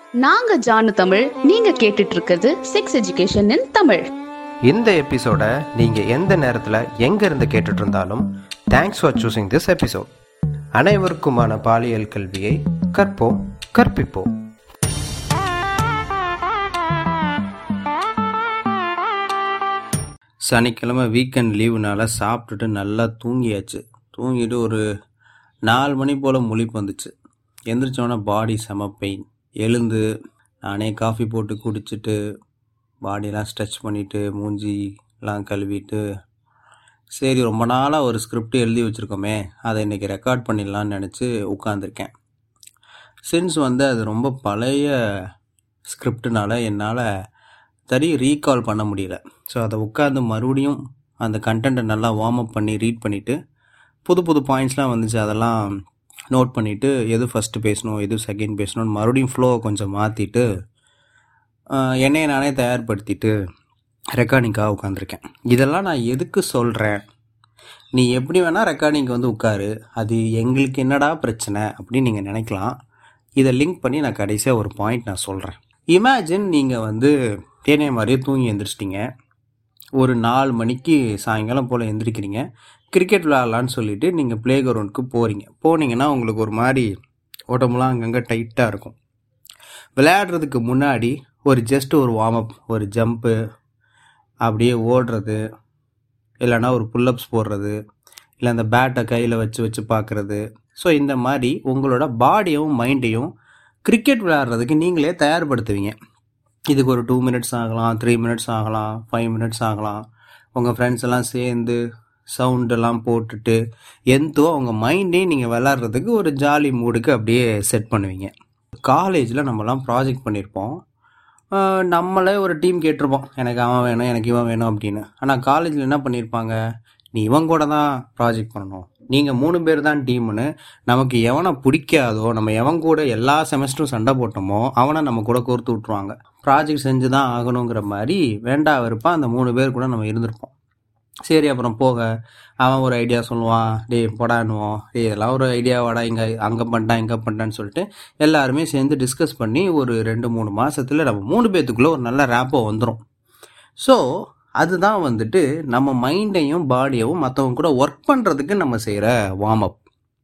நாங்க ஜானு தமிழ் நீங்க கேட்டுட்டு இருக்கிறது செக்ஸ் எஜுகேஷன் இன் தமிழ் இந்த எபிசோட நீங்கள் எந்த நேரத்தில் எங்கே இருந்து கேட்டுட்டு இருந்தாலும் thanks for choosing this episode அனைவருக்குமான பாலியல் கல்வியை கற்போம் கற்பிப்போம் சனிக்கிழமை வீக்கெண்ட் லீவுனால சாப்பிட்டுட்டு நல்லா தூங்கியாச்சு தூங்கிட்டு ஒரு நாலு மணி போல் முழிப்பு வந்துச்சு எந்திரிச்சோன்னே பாடி செம பெயின் எழுந்து நானே காஃபி போட்டு குடிச்சிட்டு பாடியெலாம் ஸ்ட்ரெச் பண்ணிவிட்டு மூஞ்சிலாம் கழுவிட்டு சரி ரொம்ப நாளாக ஒரு ஸ்கிரிப்ட் எழுதி வச்சுருக்கோமே அதை இன்றைக்கி ரெக்கார்ட் பண்ணிடலான்னு நினச்சி உட்காந்துருக்கேன் சின்ஸ் வந்து அது ரொம்ப பழைய ஸ்கிரிப்டுனால என்னால் தறி ரீகால் பண்ண முடியல ஸோ அதை உட்காந்து மறுபடியும் அந்த கண்டென்ட்டை நல்லா வார்ம் அப் பண்ணி ரீட் பண்ணிவிட்டு புது புது பாயிண்ட்ஸ்லாம் வந்துச்சு அதெல்லாம் நோட் பண்ணிவிட்டு எது ஃபஸ்ட்டு பேசணும் எது செகண்ட் பேசணும்னு மறுபடியும் ஃப்ளோவை கொஞ்சம் மாற்றிட்டு என்னையை நானே தயார்படுத்திட்டு ரெக்கார்டிங்காக உட்காந்துருக்கேன் இதெல்லாம் நான் எதுக்கு சொல்கிறேன் நீ எப்படி வேணால் ரெக்கார்டிங்க்கு வந்து உட்காரு அது எங்களுக்கு என்னடா பிரச்சனை அப்படின்னு நீங்கள் நினைக்கலாம் இதை லிங்க் பண்ணி நான் கடைசியாக ஒரு பாயிண்ட் நான் சொல்கிறேன் இமேஜின் நீங்கள் வந்து தேனைய மாதிரியே தூங்கி எந்திரிச்சிட்டிங்க ஒரு நாலு மணிக்கு சாயங்காலம் போல் எந்திரிக்கிறீங்க கிரிக்கெட் விளையாடலான்னு சொல்லிட்டு நீங்கள் ப்ளே கிரவுண்டுக்கு போகிறீங்க போனீங்கன்னா உங்களுக்கு ஒரு மாதிரி உடம்புலாம் அங்கங்கே டைட்டாக இருக்கும் விளையாடுறதுக்கு முன்னாடி ஒரு ஜஸ்ட் ஒரு வார்ம் அப் ஒரு ஜம்ப்பு அப்படியே ஓடுறது இல்லைன்னா ஒரு புல்லப்ஸ் போடுறது இல்லை அந்த பேட்டை கையில் வச்சு வச்சு பார்க்குறது ஸோ இந்த மாதிரி உங்களோட பாடியும் மைண்டையும் கிரிக்கெட் விளையாடுறதுக்கு நீங்களே தயார்படுத்துவீங்க இதுக்கு ஒரு டூ மினிட்ஸ் ஆகலாம் த்ரீ மினிட்ஸ் ஆகலாம் ஃபைவ் மினிட்ஸ் ஆகலாம் உங்கள் ஃப்ரெண்ட்ஸ் எல்லாம் சேர்ந்து சவுண்டெல்லாம் போட்டுட்டு எந்தோ அவங்க மைண்டையும் நீங்கள் விளாட்றதுக்கு ஒரு ஜாலி மூடுக்கு அப்படியே செட் பண்ணுவீங்க காலேஜில் நம்மலாம் ப்ராஜெக்ட் பண்ணியிருப்போம் ஆஹ் நம்மளே ஒரு டீம் கேட்டிருப்போம் எனக்கு அவன் வேணும் எனக்கு இவன் வேணும் அப்படின்னு ஆனால் காலேஜில் என்ன பண்ணியிருப்பாங்க நீ இவன் கூட தான் ப்ராஜெக்ட் பண்ணணும் நீங்கள் மூணு பேர் தான் டீம்னு நமக்கு எவனை பிடிக்காதோ நம்ம எவன் கூட எல்லா செமஸ்டரும் சண்டை போட்டோமோ அவனை நம்ம கூட கோர்த்து விட்ருவாங்க ப்ராஜெக்ட் செஞ்சு தான் ஆகணுங்கிற மாதிரி வேண்டா வெறுப்பா அந்த மூணு பேர் கூட நம்ம இருந்திருப்போம் சரி அப்புறம் போக அவன் ஒரு ஐடியா சொல்லுவான் டேய் போடானுவோம் டேய் இதெல்லாம் ஒரு ஐடியா வாடா இங்கே அங்கே பண்ணிட்டான் இங்கே பண்ணிட்டான்னு சொல்லிட்டு எல்லாருமே சேர்ந்து டிஸ்கஸ் பண்ணி ஒரு ரெண்டு மூணு மாசத்துல நம்ம மூணு பேத்துக்குள்ளே ஒரு நல்ல ரேப்போ வந்துடும் ஸோ அதுதான் வந்துட்டு நம்ம மைண்டையும் பாடியவும் மற்றவங்க கூட ஒர்க் பண்ணுறதுக்கு நம்ம செய்கிற வார்ம் அப்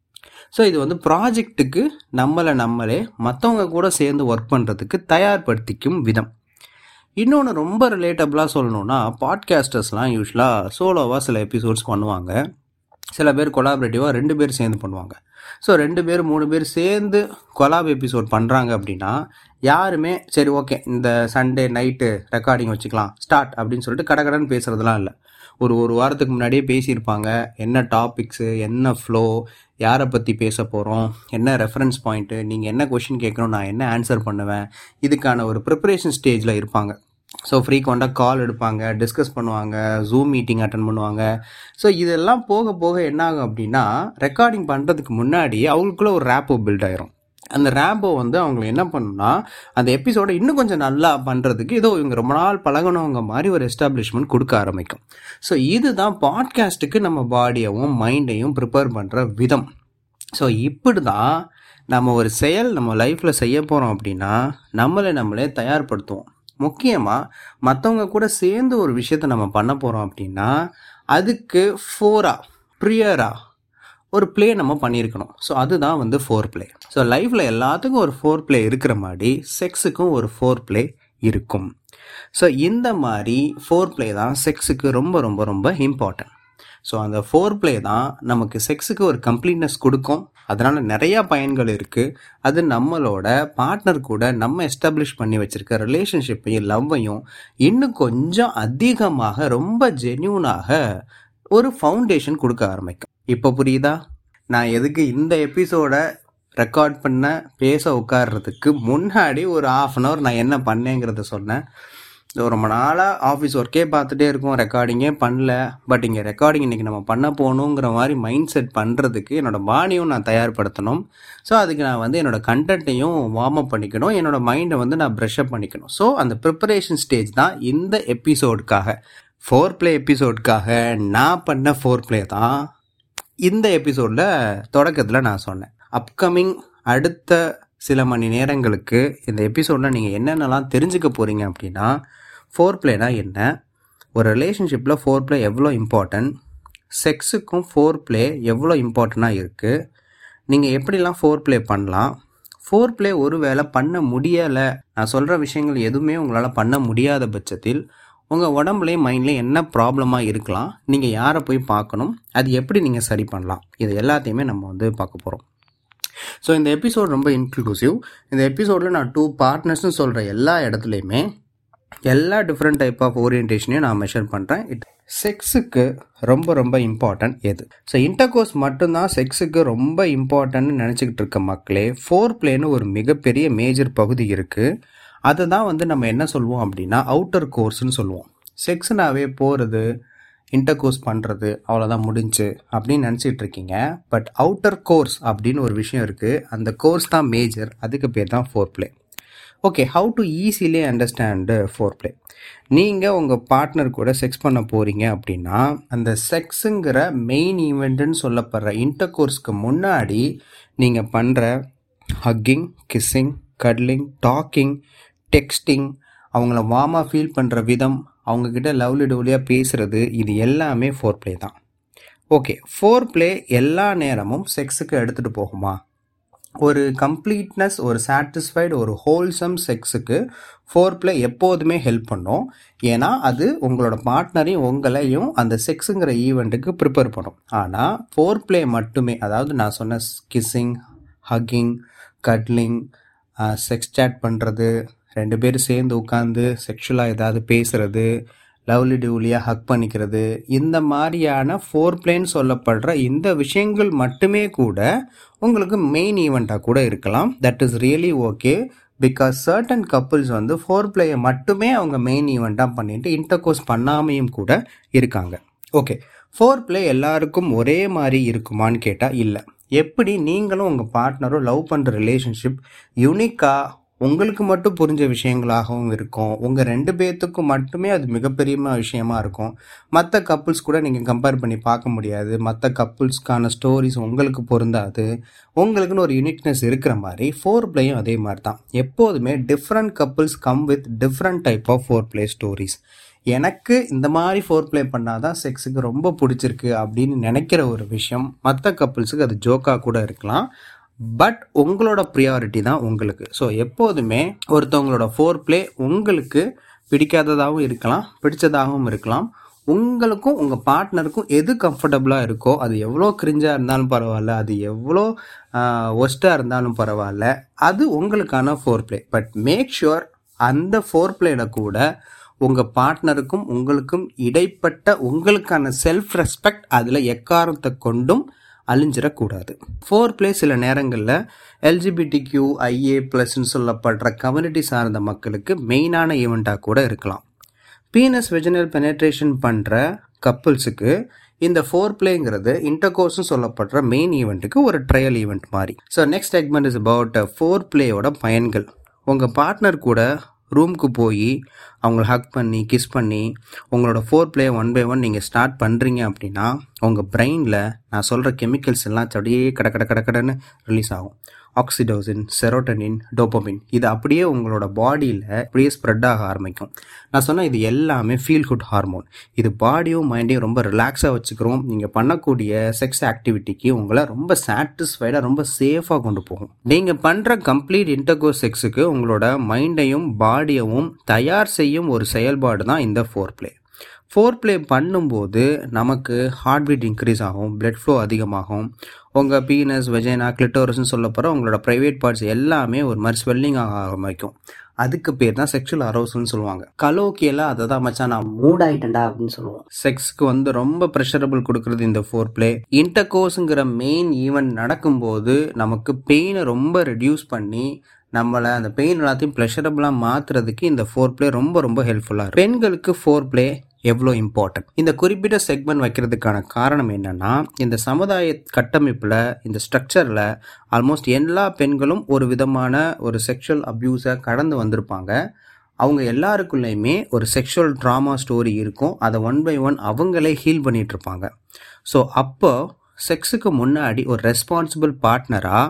ஸோ இது வந்து ப்ராஜெக்ட்டுக்கு நம்மளை நம்மளே மற்றவங்க கூட சேர்ந்து ஒர்க் பண்ணுறதுக்கு தயார்படுத்திக்கும் விதம் இன்னொன்று ரொம்ப ரிலேட்டபிளாக சொல்லணும்னா பாட்காஸ்டர்ஸ்லாம் யூஸ்வலாக சோலோவாக சில எபிசோட்ஸ் பண்ணுவாங்க சில பேர் கொலாபரேட்டிவாக ரெண்டு பேர் சேர்ந்து பண்ணுவாங்க ஸோ ரெண்டு பேர் மூணு பேர் சேர்ந்து கொலாப் எபிசோட் பண்ணுறாங்க அப்படின்னா யாருமே சரி ஓகே இந்த சண்டே நைட்டு ரெக்கார்டிங் வச்சுக்கலாம் ஸ்டார்ட் அப்படின்னு சொல்லிட்டு கடகடன்னு பேசுகிறதுலாம் இல்லை ஒரு ஒரு வாரத்துக்கு முன்னாடியே பேசியிருப்பாங்க என்ன டாபிக்ஸு என்ன ஃப்ளோ யாரை பற்றி பேச போகிறோம் என்ன ரெஃபரன்ஸ் பாயிண்ட்டு நீங்கள் என்ன கொஷின் கேட்கணும் நான் என்ன ஆன்சர் பண்ணுவேன் இதுக்கான ஒரு ப்ரிப்பரேஷன் ஸ்டேஜில் இருப்பாங்க ஸோ ஃப்ரீக்வெண்ட்டாக கால் எடுப்பாங்க டிஸ்கஸ் பண்ணுவாங்க ஜூம் மீட்டிங் அட்டன் பண்ணுவாங்க ஸோ இதெல்லாம் போக போக என்ன ஆகும் அப்படின்னா ரெக்கார்டிங் பண்ணுறதுக்கு முன்னாடி அவங்களுக்குள்ள ஒரு ரேப்போ பில்ட் ஆயிரும் அந்த ரேப்போ வந்து அவங்களுக்கு என்ன பண்ணுன்னா அந்த எபிசோட இன்னும் கொஞ்சம் நல்லா பண்ணுறதுக்கு ஏதோ இவங்க ரொம்ப நாள் பழகணுங்க மாதிரி ஒரு எஸ்டாப்ளிஷ்மெண்ட் கொடுக்க ஆரம்பிக்கும் ஸோ இதுதான் பாட்காஸ்ட்டுக்கு நம்ம பாடியவும் மைண்டையும் ப்ரிப்பேர் பண்ணுற விதம் ஸோ இப்படி தான் நம்ம ஒரு செயல் நம்ம லைஃப்பில் செய்ய போகிறோம் அப்படின்னா நம்மளை நம்மளே தயார்படுத்துவோம் முக்கியமாக மற்றவங்க கூட சேர்ந்து ஒரு விஷயத்த நம்ம பண்ண போகிறோம் அப்படின்னா அதுக்கு ஃபோரா ப்ரியரா ஒரு ப்ளே நம்ம பண்ணியிருக்கணும் ஸோ அதுதான் வந்து ஃபோர் ப்ளே ஸோ லைஃப்பில் எல்லாத்துக்கும் ஒரு ஃபோர் ப்ளே இருக்கிற மாதிரி செக்ஸுக்கும் ஒரு ஃபோர் ப்ளே இருக்கும் ஸோ இந்த மாதிரி ஃபோர் ப்ளே தான் செக்ஸுக்கு ரொம்ப ரொம்ப ரொம்ப இம்பார்ட்டன்ட் ஸோ அந்த ஃபோர் ப்ளே தான் நமக்கு செக்ஸுக்கு ஒரு கம்ப்ளீட்னஸ் கொடுக்கும் அதனால் நிறையா பயன்கள் இருக்குது அது நம்மளோட பார்ட்னர் கூட நம்ம எஸ்டாப்ளிஷ் பண்ணி வச்சுருக்க ரிலேஷன்ஷிப்பையும் லவ்வையும் இன்னும் கொஞ்சம் அதிகமாக ரொம்ப ஜென்யூனாக ஒரு ஃபவுண்டேஷன் கொடுக்க ஆரம்பிக்கும் இப்போ புரியுதா நான் எதுக்கு இந்த எபிசோட ரெக்கார்ட் பண்ண பேச உட்கார்றதுக்கு முன்னாடி ஒரு ஆஃப் அன் ஹவர் நான் என்ன பண்ணேங்கிறத சொன்னேன் இதோ ரொம்ப நாளாக ஆஃபீஸ் ஒர்க்கே பார்த்துட்டே இருக்கோம் ரெக்கார்டிங்கே பண்ணல பட் இங்கே ரெக்கார்டிங் இன்றைக்கி நம்ம பண்ண போகணுங்கிற மாதிரி மைண்ட் செட் பண்ணுறதுக்கு என்னோட பாடியும் நான் தயார்படுத்தணும் ஸோ அதுக்கு நான் வந்து என்னோட கண்டென்ட்டையும் வார்ம் அப் பண்ணிக்கணும் என்னோட மைண்டை வந்து நான் ப்ரெஷ் அப் பண்ணிக்கணும் ஸோ அந்த ப்ரிப்பரேஷன் ஸ்டேஜ் தான் இந்த எபிசோடுக்காக ஃபோர் ப்ளே எபிசோடுக்காக நான் பண்ண ஃபோர் ப்ளே தான் இந்த எபிசோடில் தொடக்கத்தில் நான் சொன்னேன் அப்கமிங் அடுத்த சில மணி நேரங்களுக்கு இந்த எபிசோடில் நீங்கள் என்னென்னலாம் தெரிஞ்சுக்க போகிறீங்க அப்படின்னா ஃபோர் பிளேனா என்ன ஒரு ரிலேஷன்ஷிப்பில் ஃபோர் ப்ளே எவ்வளோ இம்பார்ட்டன்ட் செக்ஸுக்கும் ஃபோர் ப்ளே எவ்வளோ இம்பார்ட்டண்ட்டாக இருக்குது நீங்கள் எப்படிலாம் ஃபோர் ப்ளே பண்ணலாம் ஃபோர் ப்ளே ஒரு வேளை பண்ண முடியலை நான் சொல்கிற விஷயங்கள் எதுவுமே உங்களால் பண்ண முடியாத பட்சத்தில் உங்கள் உடம்புலையும் மைண்ட்லேயும் என்ன ப்ராப்ளமாக இருக்கலாம் நீங்கள் யாரை போய் பார்க்கணும் அது எப்படி நீங்கள் சரி பண்ணலாம் இது எல்லாத்தையுமே நம்ம வந்து பார்க்க போகிறோம் ஸோ இந்த எபிசோட் ரொம்ப இன்க்ளூசிவ் இந்த எபிசோடில் நான் டூ பார்ட்னர்ஸ்னு சொல்கிற எல்லா இடத்துலையுமே எல்லா டிஃப்ரெண்ட் டைப் ஆஃப் ஓரியன்டேஷனையும் நான் மெஷர் பண்ணுறேன் இட் செக்ஸுக்கு ரொம்ப ரொம்ப இம்பார்ட்டன்ட் எது ஸோ இன்டர்கோர்ஸ் மட்டும்தான் செக்ஸுக்கு ரொம்ப இம்பார்ட்டன்ட்னு நினச்சிக்கிட்டு இருக்க மக்களே ஃபோர் பிளேன்னு ஒரு மிகப்பெரிய மேஜர் பகுதி இருக்குது அதை தான் வந்து நம்ம என்ன சொல்லுவோம் அப்படின்னா அவுட்டர் கோர்ஸ்னு சொல்லுவோம் செக்ஸ்னாவே போகிறது இன்டர்கோர்ஸ் பண்ணுறது அவ்வளோதான் முடிஞ்சு அப்படின்னு நினச்சிட்டு இருக்கீங்க பட் அவுட்டர் கோர்ஸ் அப்படின்னு ஒரு விஷயம் இருக்குது அந்த கோர்ஸ் தான் மேஜர் அதுக்கு பேர் தான் foreplay okay how to easily understand foreplay நீங்கள் உங்கள் பார்ட்னர் கூட செக்ஸ் பண்ண போகிறீங்க அப்படின்னா அந்த செக்ஸுங்கிற மெயின் ஈவெண்ட்டுன்னு சொல்லப்படுற இன்டர் கோர்ஸ்க்கு முன்னாடி நீங்கள் பண்ணுற hugging kissing cuddling talking texting அவங்கள வார்மாக ஃபீல் பண்ணுற விதம் அவங்கக்கிட்ட லவ்லி டவுலியாக பேசுகிறது இது எல்லாமே ஃபோர் ப்ளே தான் ஓகே ஃபோர் ப்ளே எல்லா நேரமும் செக்ஸுக்கு எடுத்துகிட்டு போகுமா ஒரு கம்ப்ளீட்னஸ் ஒரு சாட்டிஸ்ஃபைடு ஒரு ஹோல்சம் செக்ஸுக்கு ஃபோர் ப்ளே எப்போதுமே ஹெல்ப் பண்ணும் ஏன்னா அது உங்களோட பார்ட்னரையும் உங்களையும் அந்த செக்ஸுங்கிற ஈவெண்ட்டுக்கு ப்ரிப்பேர் பண்ணும் ஆனால் ஃபோர் ப்ளே மட்டுமே அதாவது நான் சொன்ன kissing hugging cuddling sex chat பண்ணுறது ரெண்டு பேரும் சேர்ந்து உட்காந்து செக்ஷுவலாக ஏதாவது பேசுகிறது லவ்லி டிவ்லியாக ஹக் பண்ணிக்கிறது இந்த மாதிரியான ஃபோர் பிளேன்னு சொல்லப்படுற இந்த விஷயங்கள் மட்டுமே கூட உங்களுக்கு மெயின் ஈவெண்ட்டாக கூட இருக்கலாம் that is really okay because certain couples வந்து ஃபோர் பிளேயை மட்டுமே அவங்க மெயின் ஈவெண்ட்டாக பண்ணிட்டு இன்டர்கோர்ஸ் பண்ணாமையும் கூட இருக்காங்க ஓகே ஃபோர் பிளே எல்லாருக்கும் ஒரே மாதிரி இருக்குமான்னு கேட்டால் இல்லை எப்படி நீங்களும் உங்கள் பார்ட்னரும் லவ் பண்ணுற ரிலேஷன்ஷிப் யூனிக்காக உங்களுக்கு மட்டும் புரிஞ்ச விஷயங்களாகவும் இருக்கும் உங்கள் ரெண்டு பேர்த்துக்கும் மட்டுமே அது மிகப்பெரிய விஷயமா இருக்கும் மற்ற கப்புள்ஸ் கூட நீங்கள் கம்பேர் பண்ணி பார்க்க முடியாது மற்ற கப்புள்ஸ்க்கான ஸ்டோரிஸ் உங்களுக்கு பொருந்தாது உங்களுக்குன்னு ஒரு யூனிக்னஸ் இருக்கிற மாதிரி ஃபோர் பிளேயும் அதே மாதிரி தான் எப்போதுமே different couples come with different type of foreplay stories எனக்கு இந்த மாதிரி ஃபோர் ப்ளே பண்ணாதான் செக்ஸுக்கு ரொம்ப பிடிச்சிருக்கு அப்படின்னு நினைக்கிற ஒரு விஷயம் மற்ற கப்புள்ஸுக்கு அது ஜோக்காக கூட இருக்கலாம் பட் உங்களோட ப்ரியாரிட்டி தான் உங்களுக்கு ஸோ எப்போதுமே ஒருத்தவங்களோட ஃபோர் ப்ளே உங்களுக்கு பிடிக்காததாகவும் இருக்கலாம் பிடிச்சதாகவும் இருக்கலாம் உங்களுக்கும் உங்கள் பார்ட்னருக்கும் எது கம்ஃபர்டபுளாக இருக்கோ அது எவ்வளோ கிரிஞ்சாக இருந்தாலும் பரவாயில்ல அது எவ்வளோ ஒஸ்ட்டாக இருந்தாலும் பரவாயில்ல அது உங்களுக்கான foreplay but make sure அந்த ஃபோர் பிளேல கூட உங்கள் பார்ட்னருக்கும் உங்களுக்கும் இடைப்பட்ட உங்களுக்கான செல்ஃப் ரெஸ்பெக்ட் அதில் எக்காரத்தை கொண்டும் அழிஞ்சிடக்கூடாது ஃபோர் பிளே சில நேரங்களில் எல்ஜிபிடி கியூ ஐஏ ப்ளஸ்ன்னு சொல்லப்படுற கம்யூனிட்டி சார்ந்த மக்களுக்கு மெயினான ஈவெண்ட்டாக கூட இருக்கலாம் பீனஸ் வெஜினல் பெனட்ரேஷன் பண்ணுற கப்புள்ஸுக்கு இந்த ஃபோர் பிளேங்கிறது இன்டர்கோர்ஸ்னு சொல்லப்படுற மெயின் ஈவெண்ட்டுக்கு ஒரு ட்ரையல் ஈவெண்ட் மாதிரி so next segment is about ஃபோர் பிளேயோட பயன்கள் உங்கள் பார்ட்னர் கூட ரூமுக்கு போய் அவங்கள ஹக் பண்ணி கிஸ் பண்ணி உங்களோட foreplay one by one நீங்கள் ஸ்டார்ட் பண்ணுறீங்க அப்படின்னா உங்கள் பிரெயினில் நான் சொல்கிற கெமிக்கல்ஸ் எல்லாம் அப்படியே கட கட கட கடன்னு ரிலீஸ் ஆகும் ஆக்சிடோசின் செரோட்டனின் டோப்பமின் இது அப்படியே உங்களோட பாடியில் அப்படியே ஸ்ப்ரெட் ஆக ஆரம்பிக்கும் நான் சொன்னால் இது எல்லாமே ஃபீல் குட் ஹார்மோன் இது பாடியும் மைண்டையும் ரொம்ப ரிலாக்ஸாக வச்சுக்கிறோம் நீங்கள் பண்ணக்கூடிய செக்ஸ் ஆக்டிவிட்டிக்கு உங்களை ரொம்ப சாட்டிஸ்ஃபைடாக ரொம்ப சேஃபாக கொண்டு போகும் நீங்கள் பண்ணுற கம்ப்ளீட் இன்டர்கோர் செக்ஸுக்கு உங்களோட மைண்டையும் பாடியவும் தயார் செய்யும் ஒரு செயல்பாடு தான் இந்த ஃபோர் பிளே ஃபோர் ப்ளே பண்ணும்போது நமக்கு ஹார்ட் பீட் இன்க்ரீஸ் ஆகும் பிளட் ஃப்ளோ அதிகமாகும் உங்கள் பீனஸ் வெஜைனா கிளிட்டோரஸ்னு சொல்ல போகிற உங்களோட ப்ரைவேட் பார்ட்ஸ் எல்லாமே ஒரு மாதிரி ஸ்வெல்லிங் ஆக ஆரம்பிக்கும் அதுக்கு பேர் தான் செக்ஷுவல் அரோசல்னு சொல்லுவாங்க கலோக்கியெல்லாம் அதை தான் மச்சான் நான் மூட் ஆயிட்டேன்டா அப்படின்னு சொல்லுவோம் செக்ஸ்க்கு வந்து ரொம்ப ப்ரெஷரபிள் கொடுக்கறது இந்த ஃபோர் பிளே இன்டர்கோர்ஸுங்கிற மெயின் ஈவெண்ட் நடக்கும்போது நமக்கு பெயினை ரொம்ப ரெடியூஸ் பண்ணி நம்மளை அந்த பெயின் எல்லாத்தையும் ப்ளஷரபுளாக மாற்றுறதுக்கு இந்த ஃபோர் பிளே ரொம்ப ரொம்ப ஹெல்ப்ஃபுல்லாக இருக்கும் பெண்களுக்கு ஃபோர் பிளே எவ்வளோ இம்பார்ட்டன்ட் இந்த குறிப்பிட்ட செக்மெண்ட் வைக்கிறதுக்கான காரணம் என்னன்னா இந்த சமுதாய கட்டமைப்பில் இந்த ஸ்ட்ரக்சரில் ஆல்மோஸ்ட் எல்லா பெண்களும் ஒரு விதமான ஒரு செக்ஷுவல் அப்யூஸை கடந்து வந்திருப்பாங்க அவங்க எல்லாருக்குள்ளேயுமே ஒரு செக்ஷுவல் ட்ராமா ஸ்டோரி இருக்கும் அதை ஒன் பை ஒன் அவங்களே ஹீல் பண்ணிட்டு இருப்பாங்க ஸோ அப்போ செக்ஸுக்கு முன்னாடி ஒரு ரெஸ்பான்சிபிள் பார்ட்னராக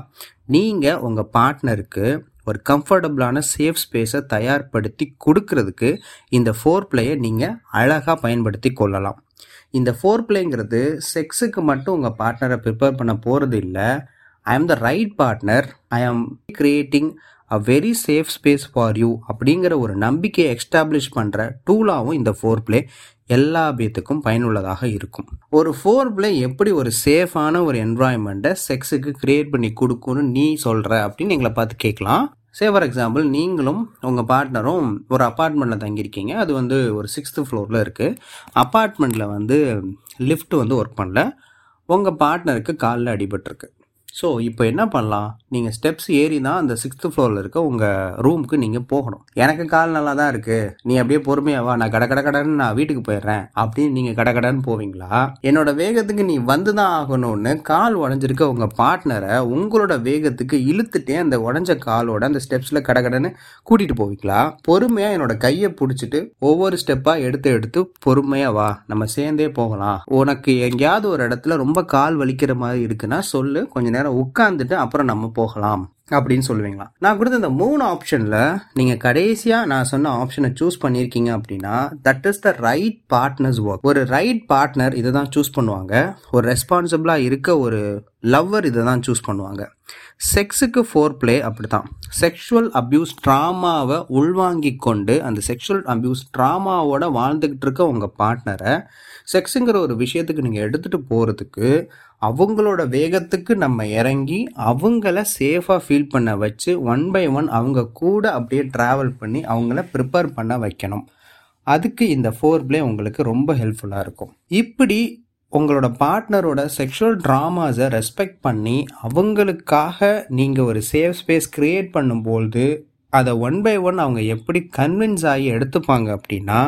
நீங்கள் உங்கள் பார்ட்னருக்கு ஒரு கம்ஃபர்டபுளான சேஃப் ஸ்பேஸை தயார்படுத்தி கொடுக்கறதுக்கு இந்த ஃபோர் பிளேயை நீங்கள் அழகாக பயன்படுத்தி கொள்ளலாம் இந்த ஃபோர் பிளேங்கிறது செக்ஸுக்கு மட்டும் உங்கள் பார்ட்னரை ப்ரிப்பேர் பண்ண போகிறது இல்லை ஐ ஆம் the right partner I am creating a very safe space for you அப்படிங்கிற ஒரு நம்பிக்கையை எக்ஸ்டாப்ளிஷ் பண்ணுற டூலாகவும் இந்த ஃபோர் பிளே எல்லா பேத்துக்கும் பயனுள்ளதாக இருக்கும் ஒரு ஃபோர் பிளே எப்படி ஒரு சேஃபான ஒரு என்வாயன்மெண்ட்டை செக்ஸுக்கு கிரியேட் பண்ணி கொடுக்கும்னு நீ சொல்கிற அப்படின்னு எங்களை பார்த்து கேட்கலாம் சே ஃபார் எக்ஸாம்பிள் நீங்களும் உங்கள் பார்ட்னரும் ஒரு அப்பார்ட்மெண்ட்டில் தங்கியிருக்கீங்க அது வந்து ஒரு சிக்ஸ்த்து ஃப்ளோரில் இருக்குது அப்பார்ட்மெண்ட்டில் வந்து லிஃப்ட் வந்து ஒர்க் பண்ணல உங்கள் பார்ட்னருக்கு காலில் அடிபட்டிருக்கு ஸோ இப்போ என்ன பண்ணலாம் நீங்கள் ஸ்டெப்ஸ் ஏறி தான் அந்த சிக்ஸ்த்து ஃப்ளோரில் இருக்க உங்கள் ரூமுக்கு நீங்கள் போகணும் எனக்கு கால் நல்லா தான் இருக்குது நீ அப்படியே பொறுமையாக வா நான் கட கட கடன்னு நான் வீட்டுக்கு போயிடுறேன் அப்படின்னு நீங்கள் கட கடன்னு போவீங்களா என்னோட வேகத்துக்கு நீ வந்து தான் ஆகணும்னு கால் உடஞ்சிருக்க உங்கள் பார்ட்னரை உங்களோட வேகத்துக்கு இழுத்துட்டே அந்த உடஞ்ச காலோட அந்த ஸ்டெப்ஸில் கட கடன்னு கூட்டிகிட்டு போவீங்களா பொறுமையாக என்னோட கையை பிடிச்சிட்டு ஒவ்வொரு ஸ்டெப்பாக எடுத்து எடுத்து பொறுமையாக வா நம்ம சேர்ந்தே போகலாம் உனக்கு எங்கேயாவது ஒரு இடத்துல ரொம்ப கால் வலிக்கிற மாதிரி இருக்குன்னா சொல்லு கொஞ்ச நேரம் உட்காந்துட்டு அப்புறம் நம்ம போகலாம் அப்படின்னு சொல்லுவீங்களா நான் கொடுத்த இந்த மூணு ஆப்ஷனில் நீங்கள் கடைசியாக நான் சொன்ன ஆப்ஷனை சூஸ் பண்ணியிருக்கீங்க அப்படின்னா that is the right partners work ஒரு ரைட் பார்ட்னர் இதை தான் சூஸ் பண்ணுவாங்க ஒரு ரெஸ்பான்சிபிளாக இருக்க ஒரு லவ்வர் இதை தான் சூஸ் பண்ணுவாங்க செக்ஸுக்கு ஃபோர் பிளே அப்படி தான் செக்ஷுவல் அப்யூஸ் ட்ராமாவை உள்வாங்கி கொண்டு அந்த செக்ஷுவல் அப்யூஸ் ட்ராமாவோட வாழ்ந்துக்கிட்டு இருக்க உங்கள் பார்ட்னரை செக்ஸுங்கிற ஒரு விஷயத்துக்கு நீங்கள் எடுத்துகிட்டு போகிறதுக்கு அவங்களோட வேகத்துக்கு நம்ம இறங்கி அவங்கள சேஃபாக ஃபீல் பண்ண வச்சு ஒன் பை ஒன் அவங்க கூட அப்படியே ட்ராவல் பண்ணி அவங்கள ப்ரிப்பேர் பண்ண வைக்கணும் அதுக்கு இந்த ஃபோர் பிளே உங்களுக்கு ரொம்ப ஹெல்ப்ஃபுல்லாக இருக்கும் இப்படி உங்களோட பார்ட்னரோட செக்ஷுவல் ட்ராமாஸை ரெஸ்பெக்ட் பண்ணி அவங்களுக்காக நீங்கள் ஒரு சேஃப் ஸ்பேஸ் க்ரியேட் பண்ணும்போது அதை ஒன் பை ஒன் அவங்க எப்படி கன்வின்ஸ் ஆகி எடுத்துப்பாங்க அப்படின்னா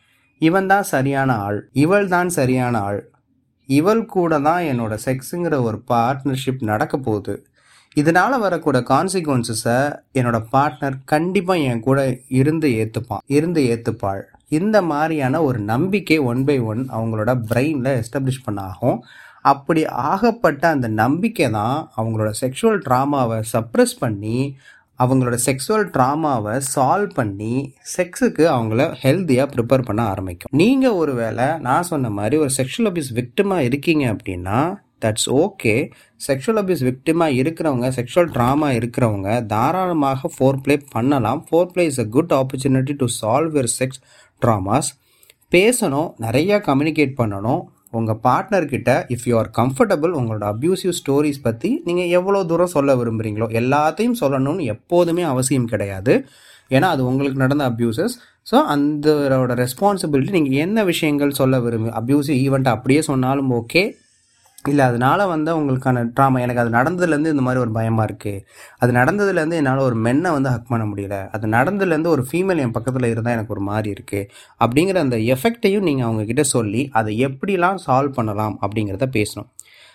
இவன் தான் சரியான ஆள் இவள் தான் சரியான ஆள் இவள் கூட தான் என்னோட செக்ஸுங்கிற ஒரு பார்ட்னர்ஷிப் நடக்க போகுது இதனால் வரக்கூட கான்சிக்வன்சஸை என்னோட பார்ட்னர் கண்டிப்பாக என் கூட இருந்து ஏற்றுப்பான் இருந்து ஏற்றுப்பாள் இந்த மாதிரியான ஒரு நம்பிக்கை ஒன் பை ஒன் அவங்களோட பிரெயினில் எஸ்டாப்ளிஷ் பண்ண ஆகும் அப்படி ஆகப்பட்ட அந்த நம்பிக்கை தான் அவங்களோட செக்ஷுவல் ட்ராமாவை சப்ரெஸ் பண்ணி அவங்களோட செக்ஸுவல் ட்ராமாவை சால்வ் பண்ணி செக்ஸுக்கு அவங்கள ஹெல்த்தியாக ப்ரிப்பேர் பண்ண ஆரம்பிக்கும் நீங்கள் ஒருவேளை நான் சொன்ன மாதிரி ஒரு செக்ஷுவல் அபியூஸ் விக்டிமாக இருக்கீங்க அப்படின்னா தட்ஸ் ஓகே செக்ஷுவல் அபியூஸ் விக்டிமாக இருக்கிறவங்க செக்ஷுவல் ட்ராமா இருக்கிறவங்க தாராளமாக ஃபோர் ப்ளே பண்ணலாம் foreplay is a good opportunity to solve your sex traumas பேசணும் நிறையா கம்யூனிகேட் பண்ணணும் உங்கள் பார்ட்னர்கிட்ட இஃப் யூ ஆர் கம்ஃபர்டபுள் உங்களோட அப்யூசிவ் ஸ்டோரிஸ் பற்றி நீங்கள் எவ்வளோ தூரம் சொல்ல விரும்புகிறீங்களோ எல்லாத்தையும் சொல்லணும்னு எப்போதுமே அவசியம் கிடையாது ஏன்னா அது உங்களுக்கு நடந்த அப்யூசஸ் ஸோ அந்தோட ரெஸ்பான்சிபிலிட்டி நீங்கள் என்ன விஷயங்கள் சொல்ல விரும்பு அப்யூசிவ் ஈவெண்ட் அப்படியே சொன்னாலும் ஓகே இல்லை அதனால வந்து உங்களுக்கான ட்ராமா எனக்கு அது நடந்ததுலேருந்து இந்த மாதிரி ஒரு பயமாக இருக்குது அது நடந்ததுலேருந்து என்னால் ஒரு மென்னை வந்து ஹக் பண்ண முடியல அது நடந்ததுலேருந்து ஒரு ஃபீமேல் என் பக்கத்தில் இருந்தால் எனக்கு ஒரு மாதிரி இருக்குது அப்படிங்கிற அந்த எஃபெக்டையும் நீங்கள் அவங்கக்கிட்ட சொல்லி அதை எப்படிலாம் சால்வ் பண்ணலாம் அப்படிங்கிறத பேசணும்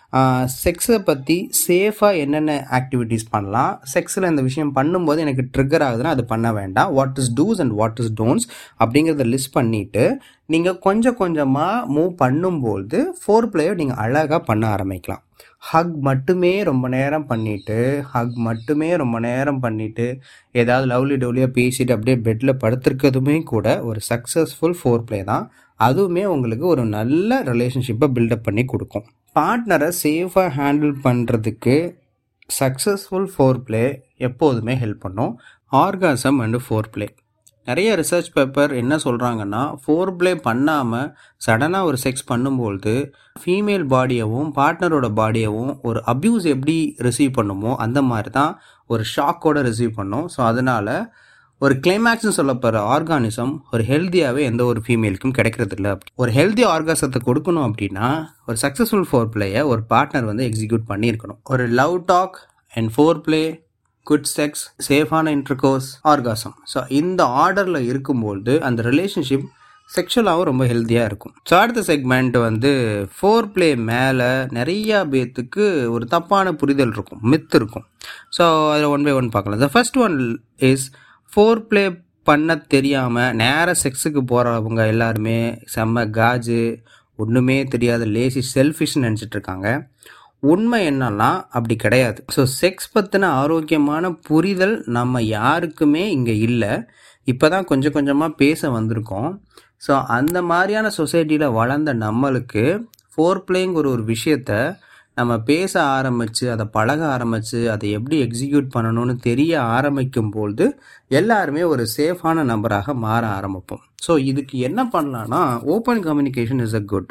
செக்ஸை பற்றி சேஃபாக என்னென்ன ஆக்டிவிட்டீஸ் பண்ணலாம் செக்ஸில் இந்த விஷயம் பண்ணும்போது எனக்கு ட்ரிகர் ஆகுதுன்னா அது பண்ண வேண்டாம் what is do's and what is don'ts அப்படிங்கிறத லிஸ்ட் பண்ணிவிட்டு நீங்கள் கொஞ்சம் கொஞ்சமாக மூவ் பண்ணும்போது ஃபோர் பிளேயர் நீங்கள் அழகாக பண்ண ஆரம்பிக்கலாம் ஹக் மட்டுமே ரொம்ப நேரம் பண்ணிவிட்டு ஹக் மட்டுமே ரொம்ப நேரம் பண்ணிவிட்டு ஏதாவது லவ்லி டவுலியாக பேசிட்டு அப்படியே பெட்டில் படுத்துருக்கிறதுமே கூட ஒரு சக்ஸஸ்ஃபுல் ஃபோர் பிளே தான் அதுவுமே உங்களுக்கு ஒரு நல்ல ரிலேஷன்ஷிப்பை பில்டப் பண்ணி கொடுக்கும் பார்ட்னரை சேஃபாக ஹேண்டில் பண்ணுறதுக்கு சக்ஸஸ்ஃபுல் ஃபோர் பிளே எப்போதுமே ஹெல்ப் பண்ணும் ஆர்காசம் அண்டு ஃபோர் பிளே நிறைய ரிசர்ச் பேப்பர் என்ன சொல்கிறாங்கன்னா ஃபோர் பிளே பண்ணாமல் சடனாக ஒரு செக்ஸ் பண்ணும்பொழுது ஃபீமேல் பாடியவும் பார்ட்னரோட பாடியவும் ஒரு அப்யூஸ் எப்படி ரிசீவ் பண்ணுமோ அந்த மாதிரி தான் ஒரு ஷாக்கோட ரிசீவ் பண்ணும் ஸோ அதனால் ஒரு கிளைமேக்ஸ்னு சொல்லப்படுற ஆர்கானிசம் ஒரு ஹெல்த்தியாகவே எந்த ஒரு ஃபீமேலுக்கும் கிடைக்கிறது இல்லை ஒரு ஹெல்த்தி ஆர்காசத்தை கொடுக்கணும் அப்படின்னா ஒரு சக்ஸஸ்ஃபுல் ஃபோர் பிளேயை ஒரு பார்ட்னர் வந்து எக்ஸிக்யூட் பண்ணியிருக்கணும் ஒரு love talk and foreplay good sex சேஃபான இன்டர்கோர்ஸ் ஆர்காசம் ஸோ இந்த ஆர்டரில் இருக்கும்போது அந்த ரிலேஷன்ஷிப் செக்ஷுவலாகவும் ரொம்ப ஹெல்த்தியாக இருக்கும் ஸோ அடுத்த செக்மெண்ட் வந்து ஃபோர் பிளே மேலே நிறையா பேத்துக்கு ஒரு தப்பான புரிதல் இருக்கும் மித் இருக்கும் ஸோ அதில் ஒன் பை ஒன் பார்க்கலாம் the first one is foreplay பண்ண தெரியாமல் நேராக செக்ஸுக்கு போகிறவங்க எல்லாருமே செம்ம காஜு ஒன்றுமே தெரியாத லேசி செல்ஃபிஷ்னு நினச்சிட்டு இருக்காங்க உண்மை என்னன்னா அப்படி கிடையாது ஸோ செக்ஸ் பற்றின ஆரோக்கியமான புரிதல் நம்ம யாருக்குமே இங்கே இல்லை இப்போ தான் கொஞ்சம் கொஞ்சமாக பேச வந்திருக்கோம் ஸோ அந்த மாதிரியான சொசைட்டியில் வளர்ந்த நம்மளுக்கு ஃபோர் பிளேங்கிற ஒரு விஷயத்த நம்ம பேச ஆரம்பித்து அதை பழக ஆரம்பித்து அதை எப்படி எக்ஸிக்யூட் பண்ணணும்னு தெரிய ஆரம்பிக்கும் பொழுது எல்லாருமே ஒரு சேஃபான நபராக மாற ஆரம்பிப்போம் ஸோ இதுக்கு என்ன பண்ணலான்னா open communication is a good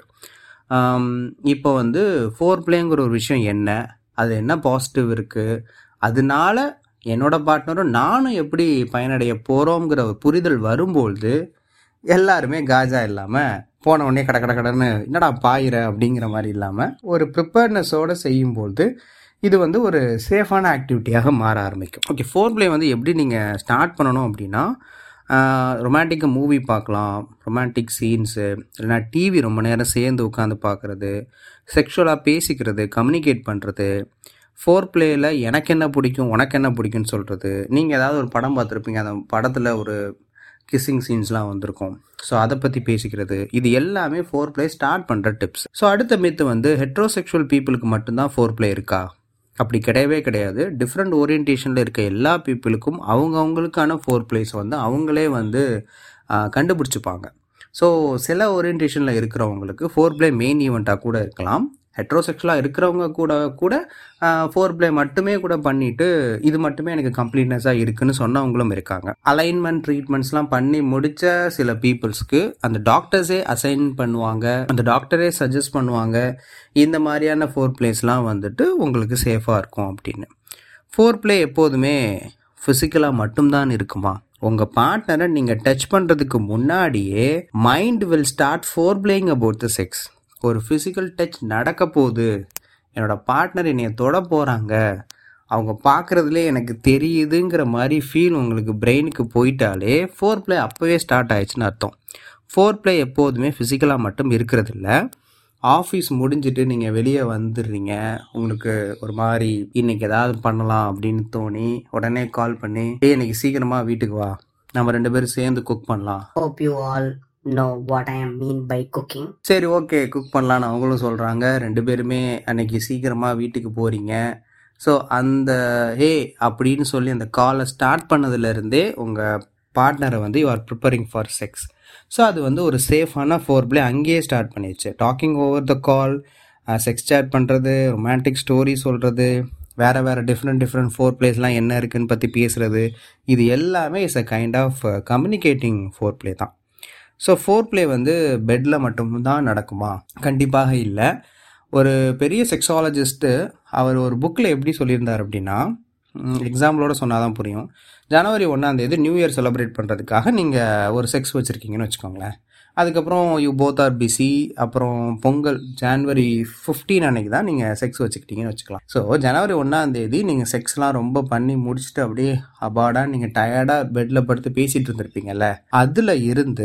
இப்போ வந்து ஃபோர் பிளேங்கிற ஒரு விஷயம் என்ன அது என்ன பாசிட்டிவ் இருக்குது அதனால என்னோட பார்ட்னரும் நானும் எப்படி பயனடைய போகிறோங்கிற ஒரு புரிதல் வரும்பொழுது எல்லாருமே காஜா இல்லாமல் போன உடனே கட கட கடன்னு என்னடா பாயிர அப்படிங்கிற மாதிரி இல்லாமல் ஒரு ப்ரிப்பேர்னஸோடு செய்யும்போது இது வந்து ஒரு சேஃபான ஆக்டிவிட்டியாக மாற ஆரம்பிக்கும் ஓகே ஃபோர் பிளே வந்து எப்படி நீங்கள் ஸ்டார்ட் பண்ணணும் அப்படின்னா ரொமான்டிக்கு மூவி பார்க்கலாம் ரொமான்டிக் சீன்ஸு இல்லைனா டிவி ரொம்ப நேரம் சேர்ந்து உட்காந்து பார்க்குறது செக்ஷுவலாக பேசிக்கிறது கம்யூனிகேட் பண்ணுறது ஃபோர் பிளேயில் எனக்கு என்ன பிடிக்கும் உனக்கு என்ன பிடிக்கும்னு சொல்கிறது நீங்கள் ஏதாவது ஒரு படம் பார்த்துருப்பீங்க அந்த படத்தில் ஒரு கிஸ்ஸிங் சீன்ஸ்லாம் வந்திருக்கும் ஸோ அதை பற்றி பேசிக்கிறது இது எல்லாமே ஃபோர் பிளே ஸ்டார்ட் பண்ணுற டிப்ஸ் ஸோ அடுத்த மித்து வந்து ஹெட்ரோசெக்ஷுவல் பீப்புளுக்கு மட்டும்தான் ஃபோர் பிளே இருக்கா அப்படி கிடையவே கிடையாது டிஃப்ரெண்ட் ஓரியன்டேஷனில் இருக்க எல்லா பீப்புளுக்கும் அவங்கவுங்களுக்கான ஃபோர் பிளேஸ் வந்து அவங்களே வந்து கண்டுபிடிச்சிப்பாங்க ஸோ சில ஓரியன்டேஷனில் இருக்கிறவங்களுக்கு ஃபோர் பிளே மெயின் ஈவெண்ட்டாக கூட இருக்கலாம் ஹெட்ரோசெக்ஷுவலாக இருக்கிறவங்க கூட கூட ஃபோர் பிளே மட்டுமே கூட பண்ணிட்டு இது மட்டுமே எனக்கு கம்ப்ளீட்னஸாக இருக்குன்னு சொன்னவங்களும் இருக்காங்க அலைன்மெண்ட் ட்ரீட்மெண்ட்ஸ்லாம் பண்ணி முடித்த சில பீப்புள்ஸ்க்கு அந்த டாக்டர்ஸே அசைன் பண்ணுவாங்க அந்த டாக்டரே சஜஸ்ட் பண்ணுவாங்க இந்த மாதிரியான ஃபோர் பிளேஸ்லாம் வந்துட்டு உங்களுக்கு சேஃபாக இருக்கும் அப்படின்னு ஃபோர் பிளே எப்போதுமே ஃபிசிக்கலாக மட்டும்தான் இருக்குமா உங்கள் பார்ட்னரை நீங்கள் டச் பண்ணுறதுக்கு முன்னாடியே mind will start foreplaying about the sex ஒரு ஃபிசிக்கல் டச் நடக்க போகுது என்னோட பார்ட்னர் என்னைய தொட போகிறாங்க அவங்க பார்க்குறதுலே எனக்கு தெரியுதுங்கிற மாதிரி ஃபீல் உங்களுக்கு பிரெயினுக்கு போயிட்டாலே ஃபோர் பிளே அப்போவே ஸ்டார்ட் ஆயிடுச்சுன்னு அர்த்தம் ஃபோர் பிளே எப்போதுமே ஃபிசிக்கலாக மட்டும் இருக்கிறதில்ல ஆஃபீஸ் முடிஞ்சுட்டு நீங்கள் வெளியே வந்துடுறீங்க உங்களுக்கு ஒரு மாதிரி இன்னைக்கு ஏதாவது பண்ணலாம் அப்படின்னு தோணி உடனே கால் பண்ணி ஏய் இன்னைக்கு சீக்கிரமாக வீட்டுக்கு வா நம்ம ரெண்டு பேரும் சேர்ந்து குக் பண்ணலாம் Hope you all know what I am mean by cooking. சரி ஓகே குக் பண்ணலான்னு அவங்களும் சொல்கிறாங்க ரெண்டு பேருமே அன்னைக்கு சீக்கிரமாக வீட்டுக்கு போகிறீங்க ஸோ அந்த ஹே அப்படின்னு சொல்லி அந்த காலை ஸ்டார்ட் பண்ணதுலேருந்தே உங்கள் பார்ட்னரை வந்து you are preparing for sex so அது வந்து ஒரு சேஃபான ஃபோர் பிளே அங்கேயே ஸ்டார்ட் பண்ணிடுச்சு talking over the call sex chat பண்ணுறது ரொமான்டிக் ஸ்டோரி சொல்கிறது வேறு வேறு டிஃப்ரெண்ட் டிஃப்ரெண்ட் ஃபோர் பிளேஸ்லாம் என்ன இருக்குன்னு பற்றி பேசுகிறது இது எல்லாமே is a kind of communicating foreplay தான் ஸோ ஃபோர் பிளே வந்து பெட்டில் மட்டும்தான் நடக்குமா கண்டிப்பாக இல்லை ஒரு பெரிய செக்ஸாலஜிஸ்ட்டு அவர் ஒரு புக்கில் எப்படி சொல்லியிருந்தார் அப்படின்னா எக்ஸாம்பிளோட சொன்னால் தான் புரியும் ஜனவரி ஒன்றாந்தேதி நியூ இயர் செலிப்ரேட் பண்ணுறதுக்காக நீங்கள் ஒரு செக்ஸ் வச்சுருக்கீங்கன்னு வச்சுக்கோங்களேன் அதுக்கப்புறம் யூ போத் ஆர் பிஸி அப்புறம் பொங்கல் ஜான்வரி ஃபிஃப்டீன் அன்னைக்கு தான் நீங்கள் செக்ஸ் வச்சுக்கிட்டீங்கன்னு வச்சுக்கலாம் ஸோ ஜனவரி ஒன்றாந்தேதி நீங்கள் செக்ஸ்லாம் ரொம்ப பண்ணி முடிச்சுட்டு அப்படியே அபாடாக நீங்கள் டயர்டாக பெட்டில் படுத்து பேசிகிட்டு இருந்திருப்பீங்கல்ல அதில் இருந்து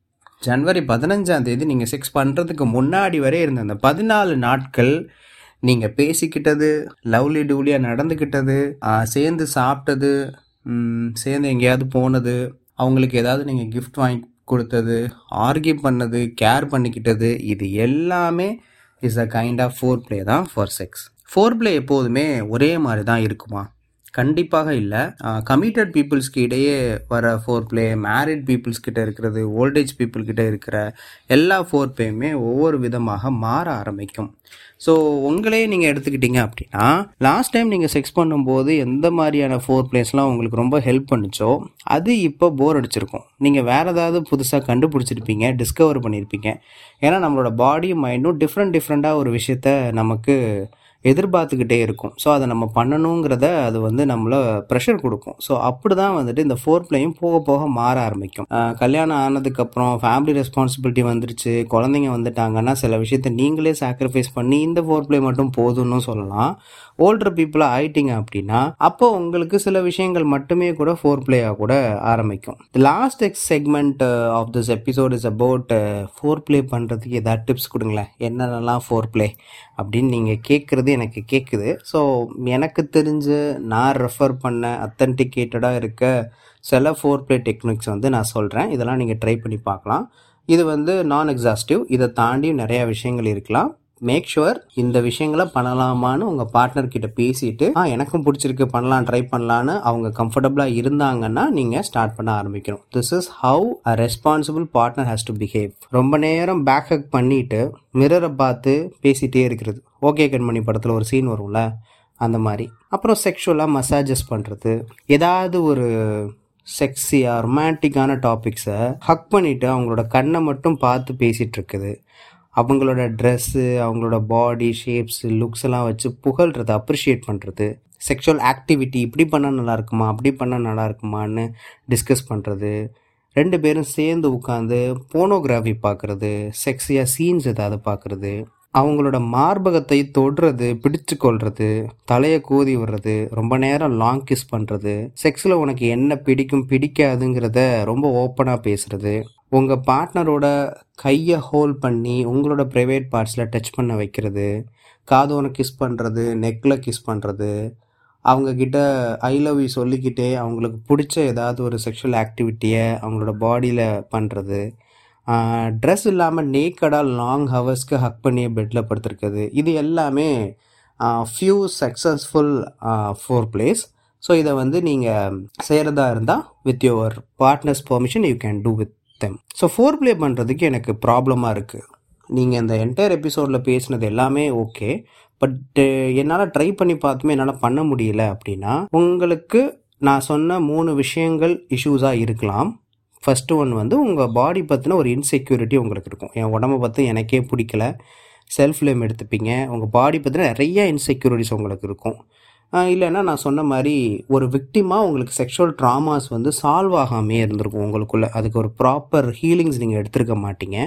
ஜனவரி பதினஞ்சாம் தேதி நீங்கள் செக்ஸ் பண்ணுறதுக்கு முன்னாடி வரை இருந்த அந்த பதினாலு நாட்கள் நீங்கள் பேசிக்கிட்டது லவ்லி டூலியாக நடந்துக்கிட்டது ஆ, சேர்ந்து சாப்பிட்டது ம், சேர்ந்து எங்கேயாவது போனது அவங்களுக்கு ஏதாவது நீங்கள் கிஃப்ட் வாங்கி கொடுத்தது ஆர்கியூ பண்ணது கேர் பண்ணிக்கிட்டது இது எல்லாமே is a kind of foreplay தான் ஃபார் செக்ஸ் ஃபோர் ப்ளே எப்போதுமே ஒரே மாதிரி தான் இருக்குமா கண்டிப்பாக இல்லை கமிட்டட் பீப்புள்ஸ்க்கு இடையே வர ஃபோர் ப்ளே மேரிட் பீப்புள்ஸ் கிட்ட இருக்கிறது ஓல்டேஜ் பீப்புள் கிட்ட இருக்கிற எல்லா ஃபோர் ப்ளேயுமே ஒவ்வொரு விதமாக மாற ஆரம்பிக்கும் ஸோ உங்களே நீங்கள் எடுத்துக்கிட்டீங்க அப்படின்னா லாஸ்ட் டைம் நீங்கள் செக்ஸ் பண்ணும்போது எந்த மாதிரியான ஃபோர் பிளேஸ்லாம் உங்களுக்கு ரொம்ப ஹெல்ப் பண்ணுச்சோ அது இப்போ போர் அடிச்சிருக்கும் நீங்கள் வேறு ஏதாவது புதுசாக கண்டுபிடிச்சிருப்பீங்க டிஸ்கவர் பண்ணியிருப்பீங்க ஏன்னா நம்மளோட பாடியும் மைண்டும் டிஃப்ரெண்ட் டிஃப்ரெண்ட்டாக ஒரு விஷயத்த நமக்கு எதிர்பார்த்துக்கிட்டே இருக்கும் ஸோ அதை நம்ம பண்ணணுங்கிறத அது வந்து நம்மளை ப்ரெஷர் கொடுக்கும் ஸோ அப்படி தான் வந்துட்டு இந்த ஃபோர் பிளேயும் போக போக மாற ஆரம்பிக்கும் ஆஹ் கல்யாணம் ஆனதுக்கப்புறம் ஃபேமிலி ரெஸ்பான்சிபிலிட்டி வந்துருச்சு குழந்தைங்க வந்துட்டாங்கன்னா சில விஷயத்த நீங்களே சாக்ரிஃபைஸ் பண்ணி இந்த ஃபோர் பிளே மட்டும் போதும்னு சொல்லலாம் ஓல்டர் பீப்புளாக ஆயிட்டீங்க அப்படின்னா அப்போ உங்களுக்கு சில விஷயங்கள் மட்டுமே கூட ஃபோர் பிளேயாக கூட ஆரம்பிக்கும் லாஸ்ட் எக்ஸ் segment of this episode is about foreplay பண்ணுறதுக்கு ஏதாவது டிப்ஸ் கொடுங்களேன் என்னென்னலாம் ஃபோர் ப்ளே அப்படின்னு நீங்கள் கேட்குறது எனக்கு கேட்குது ஸோ எனக்கு தெரிஞ்சு நான் ரெஃபர் பண்ண அத்தன்டிகேட்டடாக இருக்க சில ஃபோர் ப்ளே டெக்னிக்ஸ் வந்து நான் சொல்கிறேன் இதெல்லாம் நீங்கள் ட்ரை பண்ணி பார்க்கலாம் இது வந்து நான் எக்ஸாஸ்டிவ் இதை தாண்டியும் நிறையா விஷயங்கள் இருக்கலாம் மேக் ஷுவர் இந்த விஷயங்களை பண்ணலாமான்னு உங்கள் பார்ட்னர் கிட்ட பேசிட்டு ஆ எனக்கும் பிடிச்சிருக்கு பண்ணலாம் ட்ரை பண்ணலான்னு அவங்க கம்ஃபர்டபுளாக இருந்தாங்கன்னா நீங்கள் ஸ்டார்ட் பண்ண ஆரம்பிக்கணும் this is how a responsible partner has to behave ரொம்ப நேரம் பேக் ஹக் பண்ணிட்டு மிரரை பார்த்து பேசிகிட்டே இருக்கிறது ஓகே கண்மணி படத்தில் ஒரு சீன் வரும்ல அந்த மாதிரி அப்புறம் செக்ஷுவலாக மசாஜஸ் பண்ணுறது ஏதாவது ஒரு செக்ஸியாக ரொமான்டிக்கான டாபிக்ஸை ஹக் பண்ணிவிட்டு அவங்களோட கண்ணை மட்டும் பார்த்து பேசிகிட்டு இருக்குது அவங்களோட ட்ரெஸ்ஸு அவங்களோட பாடி ஷேப்ஸ் லுக்ஸ் எல்லாம் வச்சு புகழ்றது அப்ரிஷியேட் பண்ணுறது செக்ஷுவல் ஆக்டிவிட்டி இப்படி பண்ணால் நல்லா இருக்குமா அப்படி பண்ணால் நல்லா இருக்குமான்னு டிஸ்கஸ் பண்ணுறது ரெண்டு பேரும் சேர்ந்து உட்காந்து போனோகிராஃபி பார்க்குறது செக்ஸியாக சீன்ஸ் ஏதாவது பார்க்குறது அவங்களோட மார்பகத்தை தொடுறது பிடிச்சு கொள்றது தலையை கோதி விடுறது ரொம்ப நேரம் லாங் கிஸ் பண்ணுறது செக்ஸில் உனக்கு என்ன பிடிக்கும் பிடிக்காதுங்கிறத ரொம்ப ஓப்பனாக பேசுறது உங்கள் பார்ட்னரோட கையை ஹோல்ட் பண்ணி உங்களோட ப்ரைவேட் பார்ட்ஸில் டச் பண்ண வைக்கிறது காதோனை கிஸ் பண்ணுறது நெக்கில் கிஸ் பண்ணுறது அவங்கக்கிட்ட ஐ லவ் யூ சொல்லிக்கிட்டே அவங்களுக்கு பிடிச்ச ஏதாவது ஒரு செக்ஷுவல் ஆக்டிவிட்டியை அவங்களோட பாடியில் பண்ணுறது ட்ரெஸ் இல்லாமல் நேக்கடாக லாங் ஹவர்ஸ்க்கு ஹக் பண்ணிய பெட்டில் படுத்துருக்குது இது எல்லாமே few successful foreplays so இதை வந்து நீங்கள் செய்கிறதா இருந்தால் with your partner's permission you can do with them so foreplay பண்ணுறதுக்கு எனக்கு ப்ராப்ளமாக இருக்குது நீங்கள் இந்த என்டையர் எபிசோடில் பேசினது எல்லாமே ஓகே பட் என்னால் ட்ரை பண்ணி பார்த்துமே என்னால் பண்ண முடியல அப்படின்னா உங்களுக்கு நான் சொன்ன மூணு விஷயங்கள் இஷ்யூஸாக இருக்கலாம் ஃபஸ்ட்டு ஒன் வந்து உங்கள் பாடி பற்றின ஒரு இன்செக்யூரிட்டி உங்களுக்கு இருக்கும் என் உடம்பை பற்றி எனக்கே பிடிக்கல செல்ஃப் லேம் எடுத்துப்பீங்க உங்கள் பாடி பற்றின நிறைய இன்செக்யூரிட்டிஸ் உங்களுக்கு இருக்கும் இல்லைன்னா நான் சொன்ன மாதிரி ஒரு விக்டிமாக உங்களுக்கு செக்ஷுவல் ட்ராமாஸ் வந்து சால்வ் ஆகாமே இருந்திருக்கும் உங்களுக்குள்ள அதுக்கு ஒரு ப்ராப்பர் ஹீலிங்ஸ் நீங்கள் எடுத்திருக்க மாட்டீங்க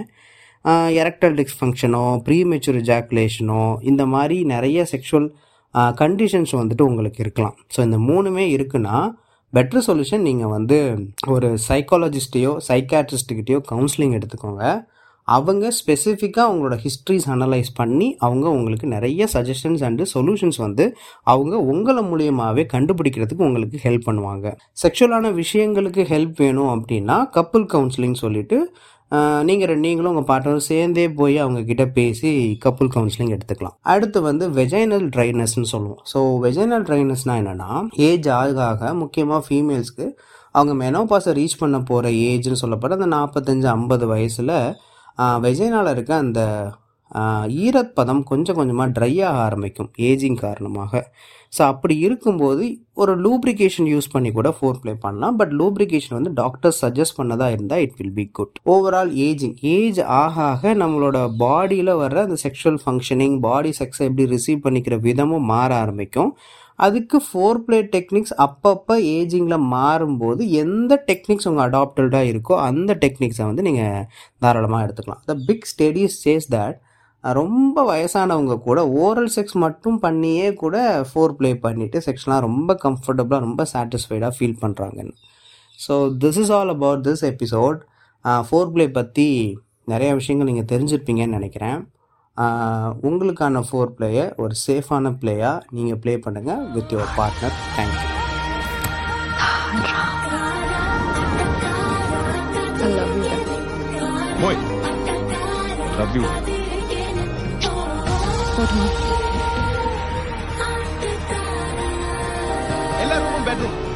எரக்டல் டிஸ்ஃபங்க்ஷனோ ப்ரீமெச்சூர் ஜாக்குலேஷனோ இந்த மாதிரி நிறைய செக்ஷுவல் கண்டிஷன்ஸ் வந்துட்டு உங்களுக்கு இருக்கலாம் ஸோ இந்த மூணுமே இருக்குன்னா பெட்டர் சொல்யூஷன் நீங்கள் வந்து ஒரு சைக்காலஜிஸ்ட்டையோ சைக்காட்ரிஸ்ட்டுக்கிட்டேயோ கவுன்சிலிங் எடுத்துக்கோங்க அவங்க ஸ்பெசிஃபிக்காக அவங்களோட ஹிஸ்ட்ரிஸ் அனலைஸ் பண்ணி அவங்க உங்களுக்கு நிறைய சஜஷன்ஸ் அண்டு சொல்யூஷன்ஸ் வந்து அவங்க உங்களை மூலியமாகவே கண்டுபிடிக்கிறதுக்கு உங்களுக்கு ஹெல்ப் பண்ணுவாங்க செக்ஷுவலான விஷயங்களுக்கு ஹெல்ப் வேணும் அப்படின்னா கப்புள் கவுன்சிலிங் சொல்லிட்டு நீங்கள் நீங்களும் உங்கள் பார்ட்னரும் சேர்ந்தே போய் அவங்க கிட்ட பேசி கப்புள் கவுன்சிலிங் எடுத்துக்கலாம் அடுத்து வந்து வெஜைனல் ட்ரைனஸ்னு சொல்லுவோம் ஸோ வெஜைனல் ட்ரைனஸ்னால் என்னென்னா ஏஜ் ஆக ஆக முக்கியமாக ஃபீமேல்ஸ்க்கு அவங்க மெனோபாஸை ரீச் பண்ண போகிற ஏஜ்னு சொல்லப்பட அந்த நாற்பத்தஞ்சு ஐம்பது வயசில் வெஜைனால இருக்க அந்த ஈரப்பதம் கொஞ்சம் கொஞ்சமாக ட்ரை ஆக ஆரம்பிக்கும் ஏஜிங் காரணமாக ஸோ அப்படி இருக்கும்போது ஒரு லூப்ரிகேஷன் யூஸ் பண்ணி கூட ஃபோர் ப்ளே பண்ணலாம் பட் லூப்ரிகேஷன் வந்து டாக்டர் சஜஸ்ட் பண்ணதாக இருந்தால் it will be good overall ageing age ஆக ஆக நம்மளோட பாடியில் வர்ற அந்த செக்ஷுவல் ஃபங்க்ஷனிங் பாடி செக்ஸை எப்படி ரிசீவ் பண்ணிக்கிற விதமும் மாற ஆரம்பிக்கும் அதுக்கு ஃபோர் பிளே டெக்னிக்ஸ் அப்பப்போ ஏஜிங்கில் மாறும்போது எந்த டெக்னிக்ஸ் உங்கள் அடாப்டடாக இருக்கோ அந்த டெக்னிக்ஸை வந்து நீங்கள் தாராளமாக எடுத்துக்கலாம் the big studies says that ரொம்ப வயசானவங்க கூட ஓரல் செக்ஸ் மட்டும் பண்ணியே கூட ஃபோர் ப்ளே பண்ணிவிட்டு செக்ஸ்லாம் ரொம்ப கம்ஃபர்டபுளாக ரொம்ப சாட்டிஸ்ஃபைடாக ஃபீல் பண்ணுறாங்கன்னு so this is all about this episode foreplay பற்றி நிறைய விஷயங்கள் நீங்கள் தெரிஞ்சிருப்பீங்கன்னு நினைக்கிறேன் உங்களுக்கான ஃபோர் பிளேயை ஒரு சேஃபான பிளேயாக நீங்கள் ப்ளே பண்ணுங்கள் with your partner thank you I love you. Boy, love you. எல்லாரும் பெட்ரூம்